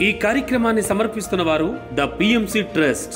ఈ కార్యక్రమాన్ని సమర్పిస్తున్న వారు ద పిఎంసి ట్రస్ట్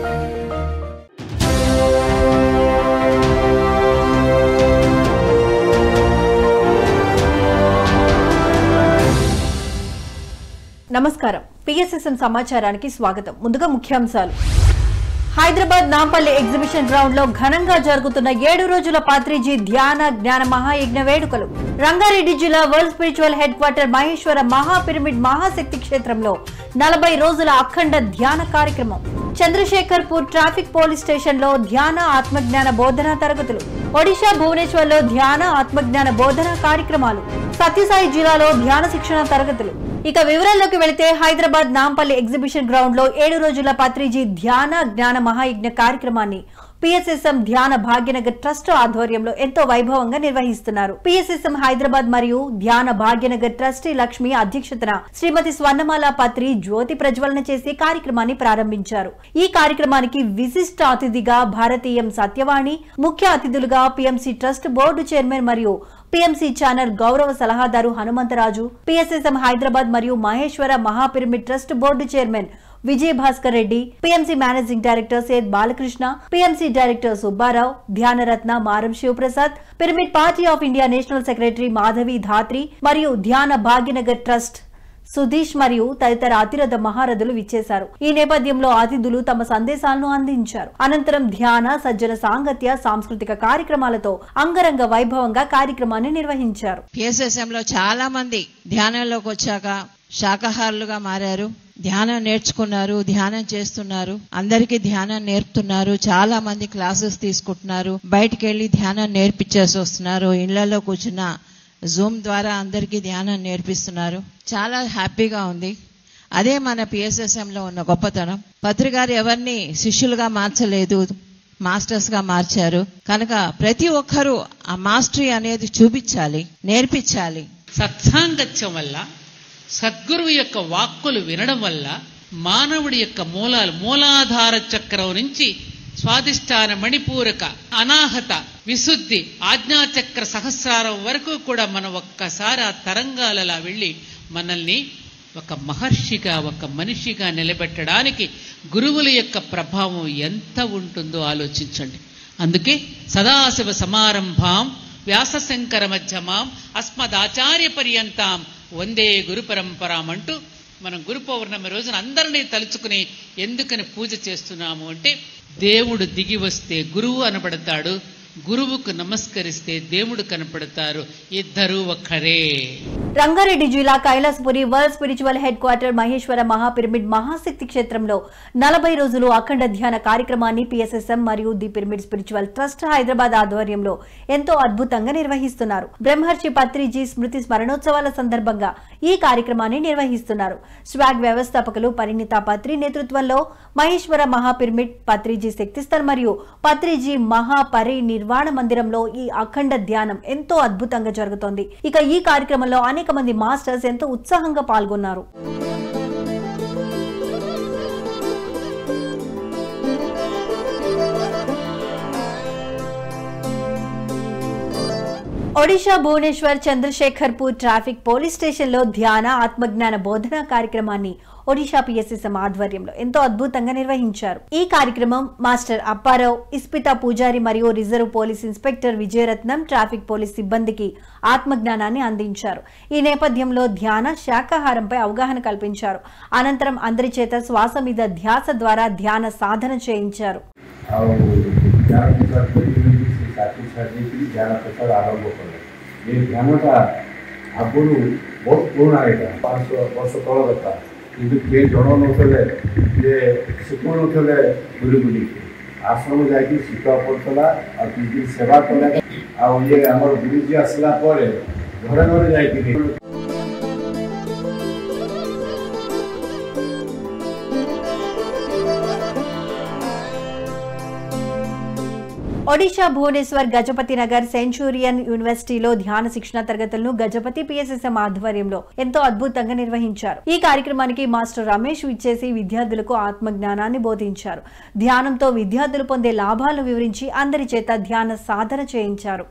నమస్కారం పిఎస్ఎస్ఎం సమాచారానికి స్వాగతం ముందుగా ముఖ్యాంశాలు హైదరాబాద్ నాంపల్లి ఎగ్జిబిషన్ గ్రౌండ్ లో ఘనంగా జరుగుతున్న ఏడు రోజుల పాత్రిజీ ధ్యాన జ్ఞాన మహాయజ్ఞ వేడుకలు రంగారెడ్డి జిల్లా world spiritual headquarter Maheshwara Maha pyramid మహాశక్తి క్షేత్రంలో నలభై రోజుల అఖండ ధ్యాన కార్యక్రమం చంద్రశేఖర్పూర్ ట్రాఫిక్ పోలీస్ స్టేషన్ లో ధ్యాన ఆత్మజ్ఞాన బోధనా తరగతులు ఒడిశా భువనేశ్వర్ లో ధ్యాన ఆత్మజ్ఞాన బోధనా కార్యక్రమాలు సత్యసాయి జిల్లాలో ధ్యాన శిక్షణ తరగతులు ఇక వివరాల్లోకి వెళితే హైదరాబాద్ నాంపల్లి ఎగ్జిబిషన్ గ్రౌండ్ లో ఏడు రోజుల పత్రిజీ ధ్యాన జ్ఞాన మహాయజ్ఞ కార్యక్రమాన్ని పిఎస్ఎస్ఎం ధ్యాన భాగ్యనగర్ ట్రస్ట్ ఆధ్వర్యంలో ఎంతో వైభవంగా నిర్వహిస్తున్నారు పిఎస్ఎస్ఎం హైదరాబాద్ మరియు ధ్యాన భాగ్యనగర్ ట్రస్టీ లక్ష్మి అధ్యక్షతన శ్రీమతి స్వర్ణమాల పత్రి జ్యోతి ప్రజ్వలన చేసి కార్యక్రమాన్ని ప్రారంభించారు ఈ కార్యక్రమానికి విశిష్ట అతిథిగా భారతీయం సత్యవాణి ముఖ్య అతిథులుగా పిఎంసి ట్రస్ట్ బోర్డు చైర్మన్ మరియు పిఎంసి ఛానల్ గౌరవ సలహాదారు హనుమంతరాజు పిఎస్ఎస్ఎం హైదరాబాద్ మరియు Maheshwara Maha pyramid trust board chairman Vijay Bhaskar Reddy PMC managing director Syed Balakrishna PMC director Subbarao ధ్యానరత్న Maram Sivaprasad pyramid party of India national secretary Madhavi Dhatri మరియు ధ్యాన భాగ్యనగర్ ట్రస్ట్ సుధీష్ మరియు తదితర అతిరథ మహారథులు విచ్చేశారు ఈ నేపథ్యంలో అతిథులు తమ సందేశాలను అందించారు అనంతరం ధ్యాన సజ్జన సాంగత్య సాంస్కృతిక కార్యక్రమాలతో అంగరంగ వైభవంగా కార్యక్రమాన్ని నిర్వహించారు పిఎస్ఎస్ఎం లో చాలా మంది ధ్యానంలోకి వచ్చాక శాకాహారులుగా మారారు ధ్యానం నేర్చుకున్నారు ధ్యానం చేస్తున్నారు అందరికీ ధ్యానం నేర్పుతున్నారు చాలా మంది క్లాసెస్ తీసుకుంటున్నారు బయటికి వెళ్లి ధ్యానం నేర్పించేసి వస్తున్నారు ఇళ్లలో కూర్చున్న జూమ్ ద్వారా అందరికీ ధ్యానం నేర్పిస్తున్నారు చాలా హ్యాపీగా ఉంది అదే మన పిఎస్ఎస్ఎం లో ఉన్న గొప్పతనం పత్రికారు ఎవరిని శిష్యులుగా మార్చలేదు మాస్టర్స్ గా మార్చారు కనుక ప్రతి ఒక్కరూ ఆ మాస్టరీ అనేది చూపించాలి నేర్పించాలి సత్సాంగత్యం వల్ల సద్గురువు యొక్క వాక్కులు వినడం వల్ల మానవుడి యొక్క మూలాలు మూలాధార చక్రం నుంచి స్వాదిష్టాన మణిపూరక అనాహత విశుద్ధి ఆజ్ఞాచక్ర సహస్రారం వరకు కూడా మనం ఒక్కసారి ఆ తరంగాలలా వెళ్ళి మనల్ని ఒక మహర్షిగా ఒక మనిషిగా నిలబెట్టడానికి గురువుల యొక్క ప్రభావం ఎంత ఉంటుందో ఆలోచించండి అందుకే సదాశివ సమారంభాం వ్యాసశంకర మధ్యమాం అస్మదాచార్య పర్యంతాం వందే గురు పరంపరాం అంటూ మనం గురు పౌర్ణమి రోజున అందరినీ తలుచుకుని ఎందుకని పూజ చేస్తున్నాము అంటే దేవుడు దిగి వస్తే గురువు అనబడతాడు గురువుకు నమస్కరిస్తే దేవుడు కనపడతారు ఇద్దరు ఒక్కరే రంగారెడ్డి జిల్లా Kailasapuri world spiritual headquarter Maheshwara Maha pyramid మహాశక్తి క్షేత్రంలో నలభై రోజులు అఖండ ధ్యాన కార్యక్రమాన్ని పిఎస్ఎస్ఎం మరియు the pyramid spiritual trust Hyderabad ఆధ్వర్యంలో ఎంతో అద్భుతంగా నిర్వహిస్తున్నారు బ్రహ్మర్షి పత్రిజీ స్మృతి స్మరణోత్సవాల సందర్భంగా ఈ కార్యక్రమాన్ని నిర్వహిస్తున్నారు స్వాగ్ వ్యవస్థాపకులు పరిణిత పత్రి నేతృత్వంలో మహేశ్వర మహాపిరమిడ్ పత్రిజీ శక్తిస్థల్ మరియు పత్రిజీ మహాపరి నిర్వాణ మందిరంలో ఈ అఖండ ధ్యానం ఎంతో అద్భుతంగా జరుగుతోంది ఇక ఈ కార్యక్రమంలో అనేక మంది మాస్టర్స్ ఎంతో ఉత్సాహంగా పాల్గొన్నారు Odisha Bhubaneswar Chandrasekharpur traffic police station లో ధ్యాన ఆత్మజ్ఞాన బోధన కార్యక్రమాన్ని ఒడిషా పిఎస్ఎస్ఎం ఆధ్వర్యంలో ఎంతో అద్భుతంగా నిర్వహించారు ఈ కార్యక్రమం మాస్టర్ అప్పారావు ఇస్పితా పూజారి మరియు reserve police inspector Vijayaratnam traffic police సిబ్బందికి ఆత్మజ్ఞానాన్ని అందించారు ఈ నేపథ్యంలో ధ్యాన శాకాహారంపై అవగాహన కల్పించారు అనంతరం అందరి చేత శ్వాస మీద ధ్యాస ద్వారా ధ్యాన సాధన చేయించారు ଆଉ ଧ୍ୟାନ ପ୍ରଚାର କରିକି ସେ ସାଥୀ ଛାଡ଼ିଦେଇକି ଧ୍ୟାନ ପ୍ରଚାର ଆରମ୍ଭ କଲେ ଏ ଧ୍ୟାନଟା ଆଗରୁ ବହୁତ ପୁରୁଣା ଏଇଟା ପାଞ୍ଚଶହ ବର୍ଷ ତଳ କଥା କିନ୍ତୁ କିଏ ଜଣାଉନଥିଲେ ଯେ ଶିଖାଉନଥିଲେ ବୁଲି ବୁଲିକି ଆଶ୍ରମ ଯାଇକି ଶିଖିବାକୁ ପଡ଼ୁଥିଲା ଆଉ କିଛି ଦିନ ସେବା କଲେ ଆଉ ଇଏ ଆମର ଗୁରୁଜୀ ଆସିଲା ପରେ ଘରେ ଘରେ ଯାଇକିରି ఒడిషా భువనేశ్వర్ గజపతి నగర్ సెంచూరియన్ యూనివర్సిటీలో ధ్యాన శిక్షణ తరగతులను గజపతి పిఎస్ఎస్ఎం ఆధ్వర్యంలో ఎంతో అద్భుతంగా నిర్వహించారు ఈ కార్యక్రమానికి మాస్టర్ రమేష్ విచ్చేసి విద్యార్థులకు ఆత్మజ్ఞానాన్ని బోధించారు ధ్యానంతో విద్యార్థులు పొందే లాభాలను వివరించి అందరి చేత ధ్యాన సాధన చేయించారు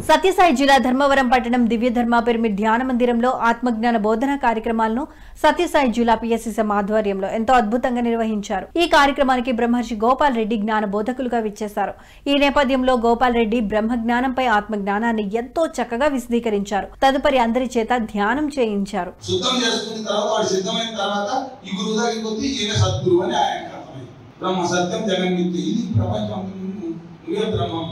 సత్యసాయి జిల్లా ధర్మవరం పట్టణం దివ్య ధర్మ పిరమిడ్ ధ్యాన మందిరంలో ఆత్మజ్ఞాన బోధన కార్యక్రమాలను సత్యసాయి జిల్లా పిఎస్సిఎం ఆధ్వర్యంలో ఎంతో అద్భుతంగా నిర్వహించారు ఈ కార్యక్రమానికి బ్రహ్మర్షి గోపాల్ రెడ్డి జ్ఞాన బోధకులుగా విచ్చేశారు ఈ నేపథ్యంలో గోపాల్ రెడ్డి బ్రహ్మ జ్ఞానంపై ఆత్మ జ్ఞానాన్ని ఎంతో చక్కగా విశదీకరించారు తదుపరి అందరి చేత ధ్యానం చేయించారు శుద్ధం చేసుకున్న తర్వాత వాడు సిద్ధమైన తర్వాత ఈ గురువు దగ్గరికి వచ్చి ఈయన సద్గురువు అని ఆయనకు అర్థమైంది బ్రహ్మ సత్యం జగన్మిత్య ఇది ప్రపంచం అంతా నువ్వు నువ్వే బ్రహ్మం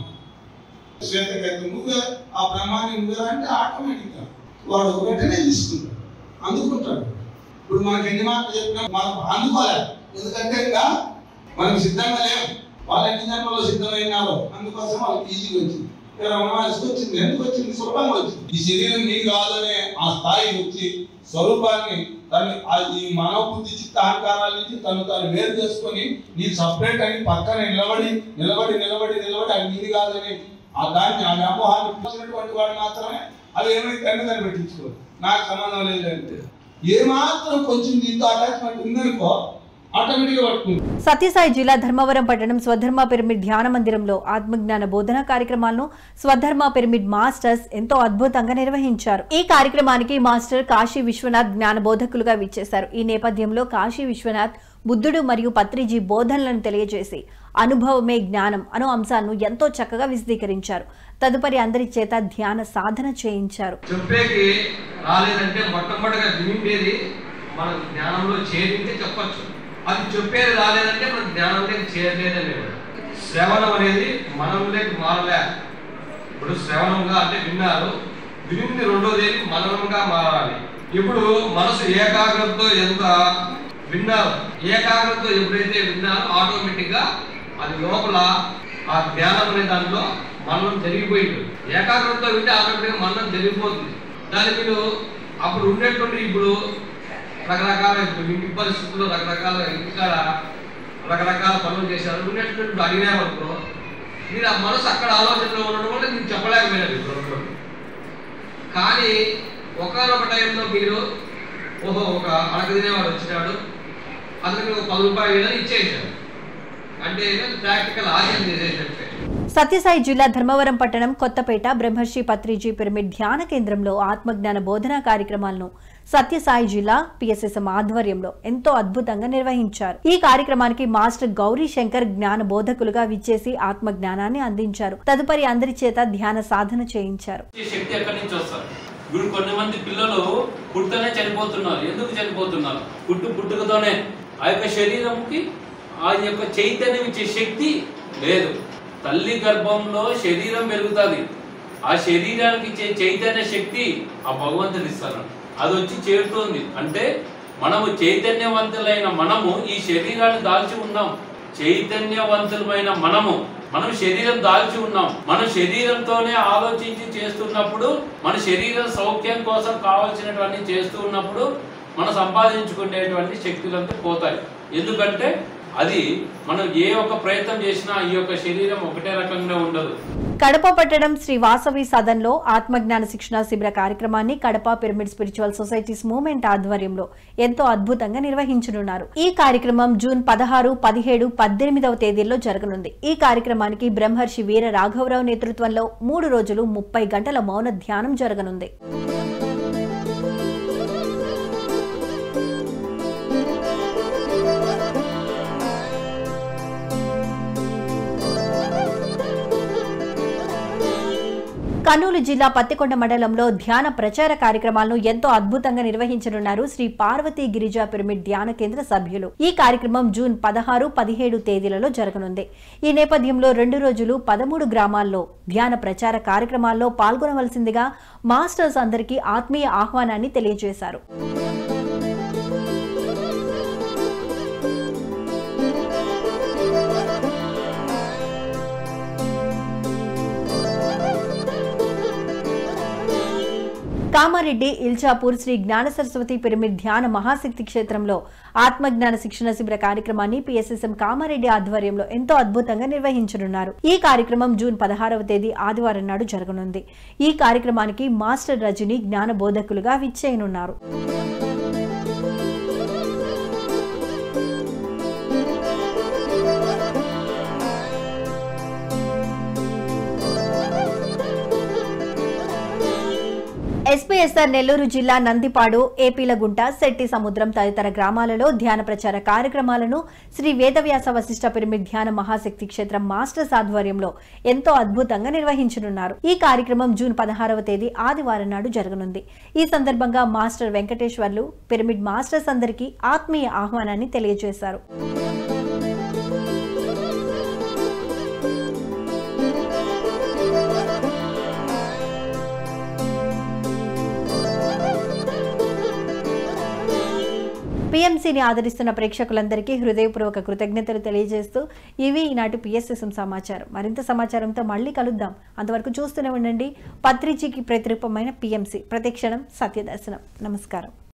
శ్వేతకైతే నువ్వే ఆ బ్రహ్మాన్ని నువ్వే అంటే ఆటోమేటిక్గా వాడు వెంటనే తీసుకుంటాడు అందుకుంటాడు ఇప్పుడు మనకి ఎన్ని మాటలు చెప్పినా మనం అందుకోలేదు ఎందుకంటే ఇంకా మనకి సిద్ధంగా లేవు వాళ్ళ ఎన్ని జన్మలో సిద్ధమైనారో అందుకోసం వాళ్ళకి ఈజీగా వచ్చింది ఇక రమణ మహర్షికి వచ్చింది ఎందుకు వచ్చింది సులభంగా వచ్చింది ఈ శరీరం నీ కాదనే ఆ స్థాయి వచ్చి స్వరూపాన్ని తను ఆ ఈ మానవ బుద్ధి చిత్త అహంకారాల నుంచి తను తాను వేరు చేసుకొని నీ సపరేట్ అని పక్కన నిలబడి నిలబడి నిలబడి నిలబడి అది నీది కాదని ఆ దాన్ని ఆ వ్యామోహాన్ని పూసినటువంటి వాడు మాత్రమే అవి ఏమైతే కన్నదని పెట్టించుకో నాకు సంబంధం లేదంటే ఏ మాత్రం కొంచెం దీంతో అటాచ్మెంట్ ఉందనుకో ఆటోమేటిక్గా పట్టుకుంటుంది సత్యసాయి జిల్లా ధర్మవరం పట్టణం స్వధర్మ పిరమిడ్ ధ్యాన మందిరంలో ఆత్మజ్ఞాన బోధన కార్యక్రమాలను స్వధర్మ పిరమిడ్ మాస్టర్స్ ఎంతో అద్భుతంగా నిర్వహించారు ఈ కార్యక్రమానికి మాస్టర్ కాశీ విశ్వనాథ్ జ్ఞాన బోధకులుగా విచ్చేశారు ఈ నేపథ్యంలో కాశీ విశ్వనాథ్ బుద్ధుడు మరియు పత్రిజీ బోధనలను తెలియజేసి అనుభవమే జ్ఞానం అను అంశాలను ఎంతో చక్కగా విశదీకరించారు తదుపరి అందరి చేత ధ్యాన సాధన చేయించారు చెప్పేకి రాలేదంటే మొట్టమొదటిగా వినిండేది మన జ్ఞానంలో చేరింటే చెప్పొచ్చు అది చెప్పేది రాలేదంటే మన జ్ఞానంలోకి చేరలేదని శ్రవణం అనేది మనంలోకి మారలే ఇప్పుడు శ్రవణంగా అంటే విన్నారు వినింది రెండోది మననంగా మారాలి ఇప్పుడు మనసు ఏకాగ్రతతో ఎంత విన్నారు ఏకాగ్రతతో ఎప్పుడైతే విన్నారో ఆటోమేటిక్ గా అది లోపల ఆ జ్ఞానం అనే దాంట్లో మరణం జరిగిపోయింది ఏకాగ్రతతో వింటే ఆటోమేటిక్ మరణం జరిగిపోతుంది దాని మీరు అప్పుడు ఉండేటువంటి ఇప్పుడు రకరకాల ఇప్పుడు ఇంటి పరిస్థితుల్లో రకరకాల ఇంటికాడ రకరకాల పనులు చేశారు ఉండేటువంటి ఇప్పుడు అడిగినామనుకో మీరు ఆ మనసు అక్కడ ఆలోచనలో ఉండడం వల్ల మీరు చెప్పలేకపోయినారు ఇప్పుడు కానీ ఒకనొక టైంలో మీరు ఓహో ఒక అడగ తినేవాడు వచ్చినాడు అతనికి ఒక పది రూపాయలు ఏదైనా ఇచ్చేసాడు అంటే ప్రాక్టికల్ ఆచరణ చేసేటట్టే సత్యసాయి జిల్లా ధర్మవరం పట్టణం కొత్తపేట బ్రహ్మర్షి పత్రిజీ పిరమిడ్ ధ్యాన కేంద్రంలో ఆత్మజ్ఞాన బోధనా కార్యక్రమాలను సత్యసాయి జిల్లా పిఎస్ఎస్ఎం ఆధ్వర్యంలో ఎంతో అద్భుతంగా నిర్వహించారు ఈ కార్యక్రమానికి మాస్టర్ గౌరీ శంకర్ జ్ఞాన బోధకులుగా విచ్చేసి ఆత్మ జ్ఞానాన్ని అందించారు తదుపరి అందరి చేత ధ్యాన సాధన చేయించారు ఈ శక్తి ఎక్కడి నుంచి వస్తారు ఇప్పుడు కొన్ని మంది పిల్లలు పుట్టుతోనే చనిపోతున్నారు ఎందుకు చనిపోతున్నారు పుట్టు పుట్టుకతోనే ఆ యొక్క శరీరంకి ఆ యొక్క చైతన్యం ఇచ్చే శక్తి లేదు తల్లి గర్భంలో శరీరం పెరుగుతుంది ఆ శరీరానికి ఇచ్చే చైతన్య శక్తి ఆ భగవంతుడు ఇస్తాడు అది వచ్చి చేరుతుంది అంటే మనము చైతన్యవంతులైన మనము ఈ శరీరాన్ని దాల్చి ఉన్నాం చైతన్యవంతులమైన మనము మనం శరీరం దాల్చి ఉన్నాం మన శరీరంతోనే ఆలోచించి చేస్తున్నప్పుడు మన శరీర సౌఖ్యం కోసం కావాల్సినటువంటి చేస్తూ ఉన్నప్పుడు మనం సంపాదించుకునేటువంటి శక్తులంతా పోతాయి ఎందుకంటే అది మనం ఏ ఒక్క ప్రయత్నం చేసినా ఈ యొక్క శరీరం ఒకటే రకంగా ఉండదు కడప పట్టణం శ్రీ వాసవి సదన్లో ఆత్మజ్ఞాన శిక్షణ శిబిర కార్యక్రమాన్ని Kadapa pyramid spiritual societies movement ఆధ్వర్యంలో ఎంతో అద్భుతంగా నిర్వహించనున్నారు ఈ కార్యక్రమం జూన్ పదహారు పదిహేడు పద్దెనిమిదవ తేదీల్లో జరగనుంది ఈ కార్యక్రమానికి బ్రహ్మర్షి వీర రాఘవరావు నేతృత్వంలో మూడు రోజులు ముప్పై గంటల మౌన ధ్యానం జరగనుంది కర్నూలు జిల్లా పత్తికొండ మండలంలో ధ్యాన ప్రచార కార్యక్రమాలను ఎంతో అద్భుతంగా నిర్వహించనున్నారు శ్రీ పార్వతీ గిరిజా పిరమిడ్ ధ్యాన కేంద్ర సభ్యులు ఈ కార్యక్రమం జూన్ పదహారు పదిహేడు తేదీలలో జరగనుంది ఈ నేపథ్యంలో రెండు రోజులు పదమూడు గ్రామాల్లో ధ్యాన ప్రచార కార్యక్రమాల్లో పాల్గొనవలసిందిగా మాస్టర్స్ అందరికీ ఆత్మీయ ఆహ్వానాన్ని తెలియజేశారు కామారెడ్డి ఇల్చాపూర్ శ్రీ జ్ఞాన సరస్వతి పిరమిడ్ ధ్యాన మహాశక్తి క్షేత్రంలో ఆత్మజ్ఞాన శిక్షణ శిబిర కార్యక్రమాన్ని పిఎస్ఎస్ఎం కామారెడ్డి ఆధ్వర్యంలో ఎంతో అద్భుతంగా నిర్వహించనున్నారు ఈ కార్యక్రమం జూన్ పదహారవ తేదీ ఆదివారం నాడు జరగనుంది ఈ కార్యక్రమానికి మాస్టర్ రజని జ్ఞాన బోధకులుగా విచ్చేయనున్నారు వైఎస్ఆర్ నెల్లూరు జిల్లా నందిపాడు ఏపీలగుంట శెట్టి సముద్రం తదితర గ్రామాలలో ధ్యాన ప్రచార కార్యక్రమాలను శ్రీ వేదవ్యాస వశిష్ట పిరమిడ్ ధ్యాన మహాశక్తి క్షేత్రం మాస్టర్స్ ఆధ్వర్యంలో ఎంతో అద్భుతంగా నిర్వహించనున్నారు ఈ కార్యక్రమం జూన్ పదహారవ తేదీ ఆదివారం నాడు జరగనుంది ఈ సందర్భంగా మాస్టర్ వెంకటేశ్వర్లు పిరమిడ్ మాస్టర్స్ అందరికీ ఆత్మీయ ఆహ్వానాన్ని తెలియజేశారు పిఎంసీని ఆదరిస్తున్న ప్రేక్షకులందరికీ హృదయపూర్వక కృతజ్ఞతలు తెలియజేస్తూ ఇవి ఈనాటి పిఎస్ఎస్ఎం సమాచారం మరింత సమాచారంతో మళ్ళీ కలుద్దాం అంతవరకు చూస్తూనే ఉండండి పత్రిజీకి ప్రతిరూపమైన పిఎంసీ ప్రతిక్షణం సత్యదర్శనం నమస్కారం